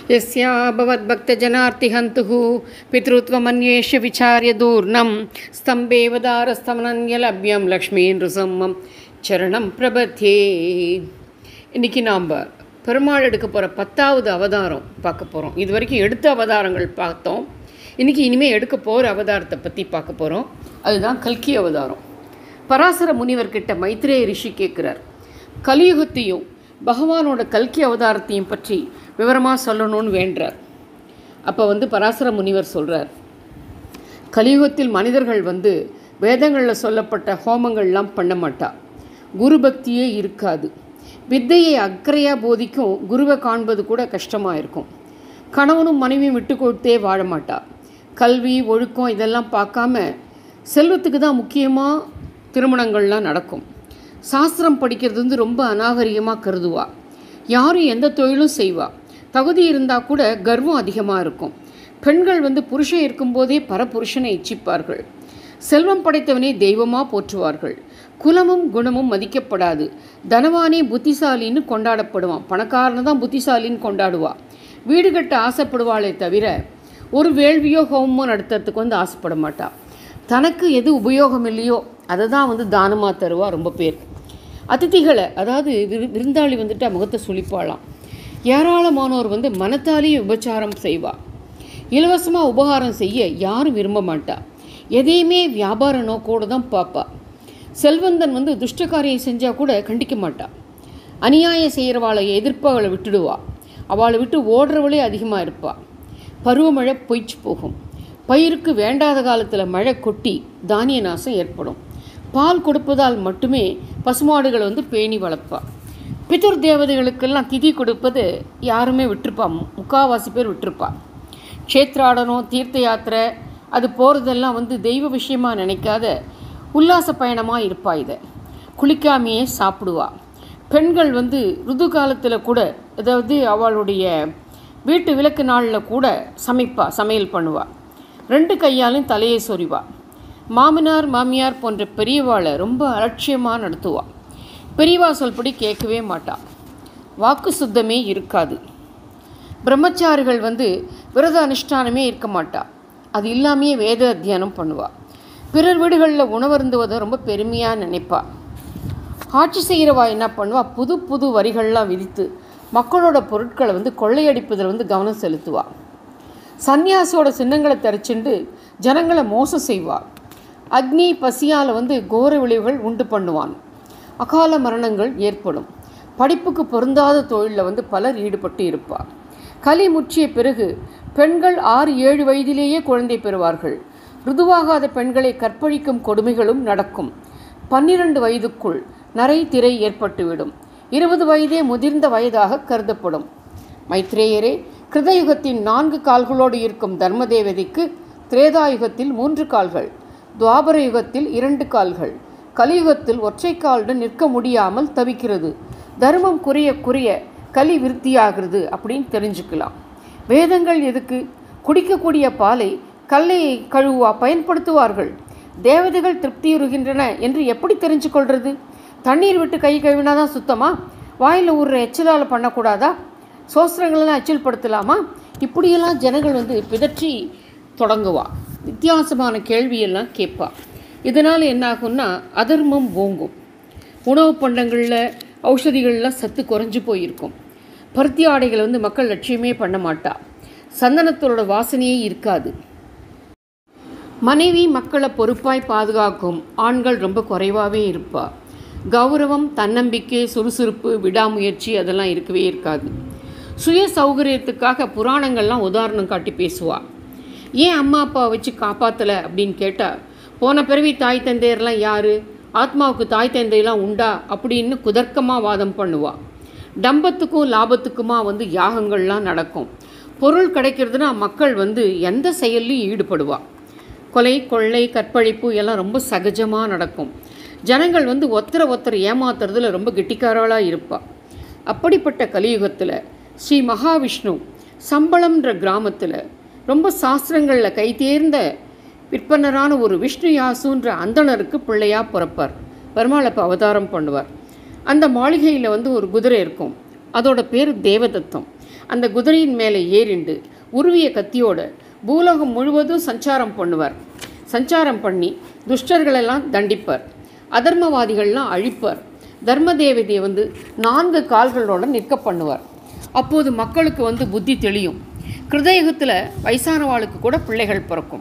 यस्या भवद्भक्तजनार्तिहन्तुः पितृत्वमन्येष्य विचार्य दूर्णं स्तम्भेवदारस्तमनन्यलभ्यं लक्ष्मीनृसம்மம் சரணம் பிரபத்தியே இன்றைக்கி நாம் பெருமாள் எடுக்க போகிற பத்தாவது அவதாரம் பார்க்க போகிறோம் இது வரைக்கும் எடுத்த அவதாரங்கள் பார்த்தோம் இன்றைக்கி இனிமேல் எடுக்க போகிற அவதாரத்தை பற்றி பார்க்க போகிறோம் அதுதான் கல்கி அவதாரம் பராசர முனிவர்கிட்ட மைத்ரேய ரிஷி கேட்குறார் கலியுகத்தையும் பகவானோட கல்கி அவதாரத்தையும் பற்றி விவரமாக சொல்லணும்னு வேண்டுறார் அப்போ வந்து பராசர முனிவர் சொல்கிறார் கலியுகத்தில் மனிதர்கள் வந்து வேதங்களில் சொல்லப்பட்ட ஹோமங்கள்லாம் பண்ண மாட்டா குரு பக்தியே இருக்காது வித்தையை அக்கறையாக போதிக்கும் குருவை காண்பது கூட கஷ்டமாக இருக்கும் கணவனும் மனைவியும் விட்டு கொடுத்தே வாழ மாட்டா கல்வி ஒழுக்கம் இதெல்லாம் பார்க்காம செல்வத்துக்கு தான் முக்கியமாக திருமணங்கள்லாம் நடக்கும் சாஸ்திரம் படிக்கிறது வந்து ரொம்ப அநாகரிகமாக கருதுவா யாரும் எந்த தொழிலும் செய்வா தகுதி இருந்தால் கூட கர்வம் அதிகமாக இருக்கும் பெண்கள் வந்து புருஷன் இருக்கும்போதே பரபுருஷனை இச்சிப்பார்கள் செல்வம் படைத்தவனே தெய்வமாக போற்றுவார்கள் குலமும் குணமும் மதிக்கப்படாது தனவானே புத்திசாலின்னு கொண்டாடப்படுவான் பணக்காரனை தான் புத்திசாலின்னு கொண்டாடுவா வீடு கட்ட ஆசைப்படுவாளே தவிர ஒரு வேள்வியோ ஹோமமோ நடத்துறதுக்கு வந்து ஆசைப்பட மாட்டா தனக்கு எது உபயோகம் இல்லையோ அதை தான் வந்து தானமாக தருவா ரொம்ப பேர் அதிதிகளை அதாவது விரு விருந்தாளி வந்துட்டு முகத்தை சுழிப்பாளாம் ஏராளமானோர் வந்து மனத்தாலேயே உபச்சாரம் செய்வா இலவசமாக உபகாரம் செய்ய யாரும் விரும்ப மாட்டா எதையுமே வியாபார நோக்கோடு தான் பார்ப்பா செல்வந்தன் வந்து துஷ்டகாரியம் செஞ்சால் கூட கண்டிக்க மாட்டா அநியாயம் செய்கிறவாளை எதிர்ப்பவளை விட்டுடுவா அவளை விட்டு ஓடுறவளே அதிகமாக இருப்பா பருவமழை பொய்ச்சு போகும் பயிருக்கு வேண்டாத காலத்தில் மழை கொட்டி தானிய நாசம் ஏற்படும் பால் கொடுப்பதால் மட்டுமே பசுமாடுகளை வந்து பேணி வளர்ப்பா பிதர் தேவதைகளுக்கெல்லாம் திதி கொடுப்பது யாருமே விட்டுருப்பா முக்காவாசி பேர் விட்டுருப்பா க்ஷேத்ராடனம் தீர்த்த யாத்திரை அது போகிறதெல்லாம் வந்து தெய்வ விஷயமாக நினைக்காத உல்லாச பயணமாக இருப்பா இதை குளிக்காமையே சாப்பிடுவா பெண்கள் வந்து ருது காலத்தில் கூட அதாவது அவளுடைய வீட்டு விளக்கு நாளில் கூட சமைப்பா சமையல் பண்ணுவா ரெண்டு கையாலும் தலையை சொறிவா மாமனார் மாமியார் போன்ற பெரியவாளை ரொம்ப அலட்சியமாக நடத்துவா பெரியவா சொல்படி கேட்கவே மாட்டா வாக்கு சுத்தமே இருக்காது பிரம்மச்சாரிகள் வந்து விரத அனுஷ்டானமே இருக்க மாட்டா அது இல்லாமையே வேத அத்தியானம் பண்ணுவா பிறர் வீடுகளில் உணவருந்துவதை ரொம்ப பெருமையாக நினைப்பா ஆட்சி செய்கிறவா என்ன பண்ணுவா புது புது வரிகள்லாம் விதித்து மக்களோட பொருட்களை வந்து கொள்ளையடிப்பதில் வந்து கவனம் செலுத்துவா சன்னியாசியோட சின்னங்களை தரிச்சுண்டு ஜனங்களை மோசம் செய்வா அக்னி பசியால் வந்து கோர விளைவுகள் உண்டு பண்ணுவான் அகால மரணங்கள் ஏற்படும் படிப்புக்கு பொருந்தாத தொழிலில் வந்து பலர் ஈடுபட்டு இருப்பார் கலி முற்றிய பிறகு பெண்கள் ஆறு ஏழு வயதிலேயே குழந்தை பெறுவார்கள் ருதுவாகாத பெண்களை கற்பழிக்கும் கொடுமைகளும் நடக்கும் பன்னிரண்டு வயதுக்குள் நரை திரை ஏற்பட்டுவிடும் இருபது வயதே முதிர்ந்த வயதாக கருதப்படும் மைத்ரேயரே கிருதயுகத்தின் நான்கு கால்களோடு இருக்கும் தர்மதேவதைக்கு திரேதாயுகத்தில் மூன்று கால்கள் துவாபர யுகத்தில் இரண்டு கால்கள் கலியுகத்தில் ஒற்றை காலுடன் நிற்க முடியாமல் தவிக்கிறது தர்மம் குறைய குறைய கலி விருத்தியாகிறது அப்படின்னு தெரிஞ்சுக்கலாம் வேதங்கள் எதுக்கு குடிக்கக்கூடிய பாலை கல்லை கழுவா பயன்படுத்துவார்கள் தேவதைகள் திருப்தியுறுகின்றன என்று எப்படி தெரிஞ்சு கொள்வது தண்ணீர் விட்டு கை கழுவினா தான் சுத்தமா வாயில் ஊறுற எச்சலால் பண்ணக்கூடாதா சோஸ்திரங்களெல்லாம் எச்சில் படுத்தலாமா இப்படியெல்லாம் ஜனங்கள் வந்து பிதற்றி தொடங்குவா வித்தியாசமான கேள்வியெல்லாம் கேட்பா இதனால் என்னாகும்னா அதர்மம் ஓங்கும் உணவு பண்டங்களில் ஔஷதிகள்லாம் சத்து குறைஞ்சு போயிருக்கும் பருத்தி ஆடைகளை வந்து மக்கள் லட்சியமே பண்ண மாட்டா சந்தனத்தோட வாசனையே இருக்காது மனைவி மக்களை பொறுப்பாய் பாதுகாக்கும் ஆண்கள் ரொம்ப குறைவாகவே இருப்பா கௌரவம் தன்னம்பிக்கை சுறுசுறுப்பு விடாமுயற்சி அதெல்லாம் இருக்கவே இருக்காது சுய சௌகரியத்துக்காக புராணங்கள்லாம் உதாரணம் காட்டி பேசுவா ஏன் அம்மா அப்பா வச்சு காப்பாற்றலை அப்படின்னு கேட்டால் போன பிறவி தாய் தந்தையர்லாம் யார் ஆத்மாவுக்கு தாய் தந்தையெல்லாம் உண்டா அப்படின்னு குதர்க்கமாக வாதம் பண்ணுவா டம்பத்துக்கும் லாபத்துக்குமா வந்து யாகங்கள்லாம் நடக்கும் பொருள் கிடைக்கிறதுனா மக்கள் வந்து எந்த செயல்லையும் ஈடுபடுவா கொலை கொள்ளை கற்பழிப்பு எல்லாம் ரொம்ப சகஜமாக நடக்கும் ஜனங்கள் வந்து ஒத்தரை ஒத்தரை ஏமாத்துறதுல ரொம்ப கெட்டிக்காரளாக இருப்பா அப்படிப்பட்ட கலியுகத்தில் ஸ்ரீ மகாவிஷ்ணு சம்பளம்ன்ற கிராமத்தில் ரொம்ப சாஸ்திரங்களில் கைதேர்ந்த விற்பனரான ஒரு விஷ்ணு யாசுன்ற அந்தணருக்கு பிள்ளையாக பிறப்பார் பெருமாள் அப்போ அவதாரம் பண்ணுவார் அந்த மாளிகையில் வந்து ஒரு குதிரை இருக்கும் அதோட பேர் தேவதத்தம் அந்த குதிரையின் மேலே ஏறிண்டு உருவிய கத்தியோட பூலோகம் முழுவதும் சஞ்சாரம் பண்ணுவார் சஞ்சாரம் பண்ணி துஷ்டர்களெல்லாம் தண்டிப்பார் அதர்மவாதிகள்லாம் அழிப்பார் தர்ம தேவதையை வந்து நான்கு கால்களோட நிற்க பண்ணுவார் அப்போது மக்களுக்கு வந்து புத்தி தெளியும் கிருதயுகத்தில் வயசானவாளுக்கு கூட பிள்ளைகள் பிறக்கும்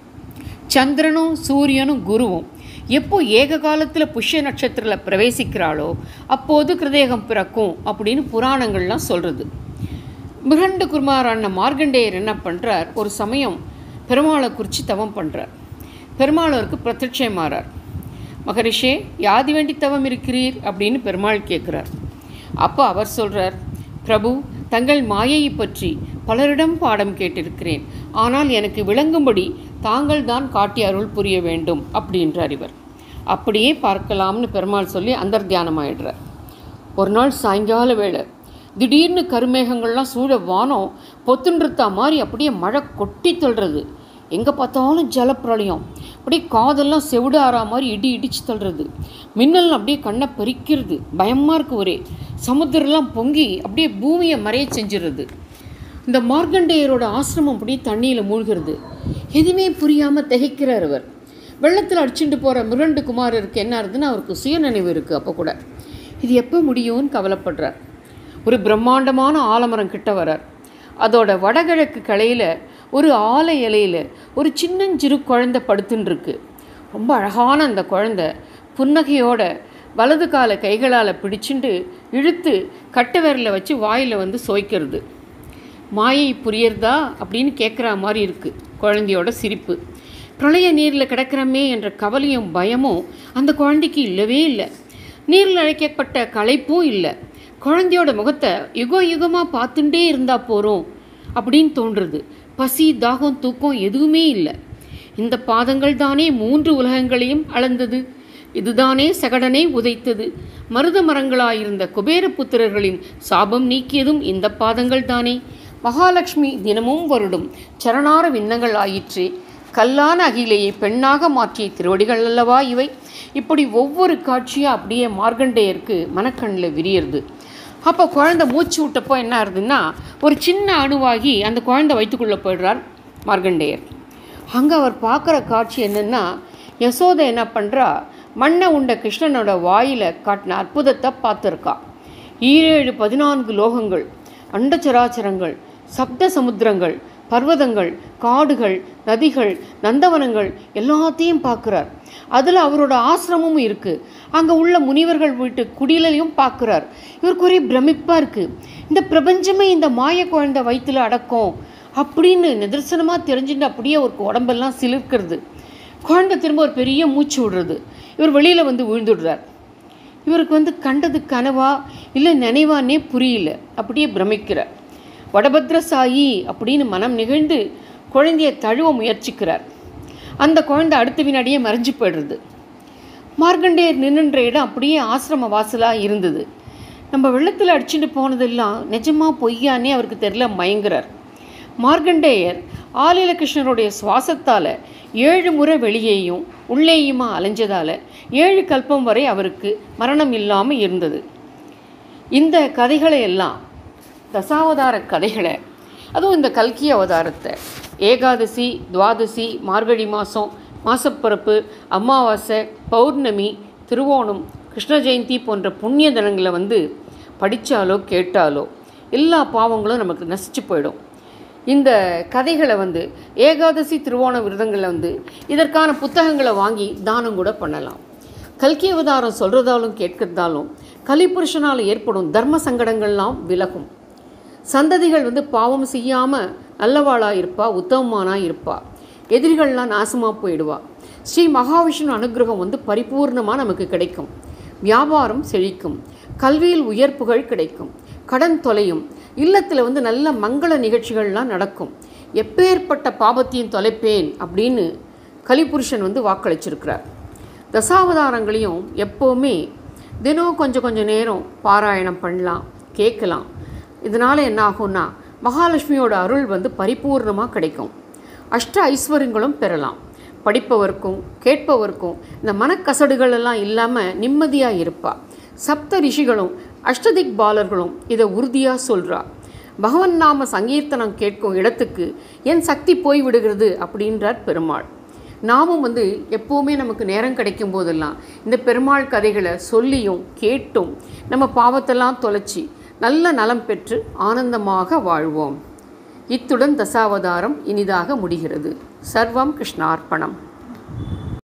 சந்திரனும் சூரியனும் குருவும் எப்போ ஏக காலத்தில் புஷ்ய நட்சத்திரத்தில் பிரவேசிக்கிறாளோ அப்போது கிருதேகம் பிறக்கும் அப்படின்னு புராணங்கள்லாம் சொல்கிறது மிருகண்டு குமாரான மார்கண்டேயர் என்ன பண்ணுறார் ஒரு சமயம் பெருமாளை குறித்து தவம் பண்ணுறார் பெருமாள் அவருக்கு பிரத்யட்சமாறார் மகரிஷே யாதி வேண்டி தவம் இருக்கிறீர் அப்படின்னு பெருமாள் கேட்குறார் அப்போ அவர் சொல்கிறார் பிரபு தங்கள் மாயையை பற்றி பலரிடம் பாடம் கேட்டிருக்கிறேன் ஆனால் எனக்கு விளங்கும்படி தாங்கள் தான் காட்டி அருள் புரிய வேண்டும் அப்படின்றார் இவர் அப்படியே பார்க்கலாம்னு பெருமாள் சொல்லி அந்தர்த்தியானமாயிடுறார் ஒரு நாள் சாயங்கால வேளை திடீர்னு கருமேகங்கள்லாம் சூழ வானம் பொத்துன்றத்தா மாதிரி அப்படியே மழை கொட்டி தள்ளுறது எங்கே பார்த்தாலும் ஜலப்பிரளயம் அப்படியே காதெல்லாம் செவிடு ஆறா மாதிரி இடி இடிச்சு தள்ளுறது மின்னல் அப்படியே கண்ணை பறிக்கிறது பயமாக இருக்கு ஒரே சமுத்திரம்லாம் பொங்கி அப்படியே பூமியை மறைய செஞ்சிடுறது இந்த மார்க்கண்டேயரோட ஆசிரமம் அப்படியே தண்ணியில் மூழ்கிறது எதுவுமே புரியாமல் திகைக்கிறார் அவர் வெள்ளத்தில் அடிச்சுட்டு போகிற மிரண்டு குமாரருக்கு என்ன ஆகுதுன்னு அவருக்கு சுயநினைவு இருக்குது அப்போ கூட இது எப்போ முடியும்னு கவலைப்படுறார் ஒரு பிரம்மாண்டமான ஆலமரம் கிட்ட வரார் அதோட வடகிழக்கு கிளையில் ஒரு ஆலை இலையில் ஒரு சின்னஞ்சிறு குழந்தை படுத்துன்னு இருக்கு ரொம்ப அழகான அந்த குழந்தை புன்னகையோட வலது கால கைகளால் பிடிச்சிண்டு இழுத்து கட்டை விரலை வச்சு வாயில் வந்து சோய்க்கிறது மாயை புரியறதா அப்படின்னு கேட்குற மாதிரி இருக்குது குழந்தையோட சிரிப்பு பிரளய நீரில் கிடக்கிறமே என்ற கவலையும் பயமும் அந்த குழந்தைக்கு இல்லவே இல்லை நீரில் அழைக்கப்பட்ட களைப்பும் இல்லை குழந்தையோட முகத்தை யுக யுகமாக பார்த்துட்டே இருந்தால் போகிறோம் அப்படின்னு தோன்றுறது பசி தாகம் தூக்கம் எதுவுமே இல்லை இந்த பாதங்கள் தானே மூன்று உலகங்களையும் அளந்தது இதுதானே சகடனை உதைத்தது மருத மரங்களாயிருந்த குபேர புத்திரர்களின் சாபம் நீக்கியதும் இந்த பாதங்கள் தானே மகாலட்சுமி தினமும் வருடும் சரணார விண்ணங்கள் ஆயிற்றே கல்லான அகிலையை பெண்ணாக மாற்றிய திருவடிகள் அல்லவா இவை இப்படி ஒவ்வொரு காட்சியாக அப்படியே மார்க்கண்டேயருக்கு மனக்கண்ணில் விரியறது அப்போ குழந்தை மூச்சு விட்டப்போ என்ன ஆகுதுன்னா ஒரு சின்ன அணுவாகி அந்த குழந்தை வயிற்றுக்குள்ளே போயிடுறார் மார்க்கண்டேயர் அங்கே அவர் பார்க்குற காட்சி என்னென்னா யசோதை என்ன பண்ணுறா மண்ணை உண்ட கிருஷ்ணனோட வாயில் காட்டின அற்புதத்தை பார்த்துருக்கா ஈரேழு பதினான்கு லோகங்கள் அண்டச்சராச்சரங்கள் சப்த சமுத்திரங்கள் பர்வதங்கள் காடுகள் நதிகள் நந்தவனங்கள் எல்லாத்தையும் பார்க்குறார் அதில் அவரோட ஆசிரமமும் இருக்குது அங்கே உள்ள முனிவர்கள் வீட்டு குடிலையும் பார்க்குறார் இவருக்கு ஒரே பிரமிப்பாக இருக்குது இந்த பிரபஞ்சமே இந்த மாய குழந்தை வயிற்றில் அடக்கும் அப்படின்னு நிதர்சனமாக தெரிஞ்சுட்டு அப்படியே அவருக்கு உடம்பெல்லாம் சிலிர்க்கிறது குழந்தை திரும்ப ஒரு பெரிய மூச்சு விடுறது இவர் வெளியில் வந்து விழுந்துடுறார் இவருக்கு வந்து கண்டது கனவா இல்லை நினைவானே புரியல அப்படியே பிரமிக்கிறார் வடபத்ரசாயி அப்படின்னு மனம் நிகழ்ந்து குழந்தையை தழுவ முயற்சிக்கிறார் அந்த குழந்தை அடுத்த வினாடியே மறைஞ்சு போயிடுறது மார்க்கண்டேயர் நின்றுன்ற இடம் அப்படியே ஆசிரம வாசலாக இருந்தது நம்ம வெள்ளத்தில் அடிச்சுட்டு போனதெல்லாம் நிஜமா பொய்யானே அவருக்கு தெரில மயங்குறார் மார்க்கண்டேயர் ஆலில கிருஷ்ணருடைய சுவாசத்தால் ஏழு முறை வெளியேயும் உள்ளேயுமா அலைஞ்சதால் ஏழு கல்பம் வரை அவருக்கு மரணம் இல்லாமல் இருந்தது இந்த கதைகளை எல்லாம் தசாவதார கதைகளை அதுவும் இந்த கல்கி அவதாரத்தை ஏகாதசி துவாதசி மார்கழி மாதம் மாசப்பிறப்பு அமாவாசை பௌர்ணமி திருவோணம் கிருஷ்ண ஜெயந்தி போன்ற புண்ணிய தினங்களை வந்து படித்தாலோ கேட்டாலோ எல்லா பாவங்களும் நமக்கு நசிச்சு போயிடும் இந்த கதைகளை வந்து ஏகாதசி திருவோண விரதங்களை வந்து இதற்கான புத்தகங்களை வாங்கி தானம் கூட பண்ணலாம் கல்கி அவதாரம் சொல்கிறதாலும் கேட்கறதாலும் கலிபுருஷனால் ஏற்படும் தர்ம சங்கடங்கள்லாம் விலகும் சந்ததிகள் வந்து பாவம் செய்யாமல் நல்லவாளா இருப்பா உத்தமமானா இருப்பா எதிரிகள்லாம் நாசமாக போயிடுவா ஸ்ரீ மகாவிஷ்ணு அனுகிரகம் வந்து பரிபூர்ணமாக நமக்கு கிடைக்கும் வியாபாரம் செழிக்கும் கல்வியில் உயர்ப்புகள் கிடைக்கும் கடன் தொலையும் இல்லத்தில் வந்து நல்ல மங்கள நிகழ்ச்சிகள்லாம் நடக்கும் எப்பேற்பட்ட பாபத்தையும் தொலைப்பேன் அப்படின்னு கலிபுருஷன் வந்து வாக்களிச்சிருக்கிறார் தசாவதாரங்களையும் எப்போவுமே தினம் கொஞ்சம் கொஞ்சம் நேரம் பாராயணம் பண்ணலாம் கேட்கலாம் இதனால் என்ன ஆகும்னா மகாலட்சுமியோட அருள் வந்து பரிபூர்ணமாக கிடைக்கும் அஷ்ட ஐஸ்வர்யங்களும் பெறலாம் படிப்பவருக்கும் கேட்பவருக்கும் இந்த மனக்கசடுகள் எல்லாம் இல்லாமல் நிம்மதியாக இருப்பா சப்த ரிஷிகளும் அஷ்டதிக் பாலர்களும் இதை உறுதியாக சொல்கிறா பகவன் நாம சங்கீர்த்தனம் கேட்கும் இடத்துக்கு என் சக்தி போய்விடுகிறது அப்படின்றார் பெருமாள் நாமும் வந்து எப்போவுமே நமக்கு நேரம் கிடைக்கும் போதெல்லாம் இந்த பெருமாள் கதைகளை சொல்லியும் கேட்டும் நம்ம பாவத்தெல்லாம் தொலைச்சி நல்ல நலம் பெற்று ஆனந்தமாக வாழ்வோம் இத்துடன் தசாவதாரம் இனிதாக முடிகிறது சர்வம் கிருஷ்ணார்ப்பணம்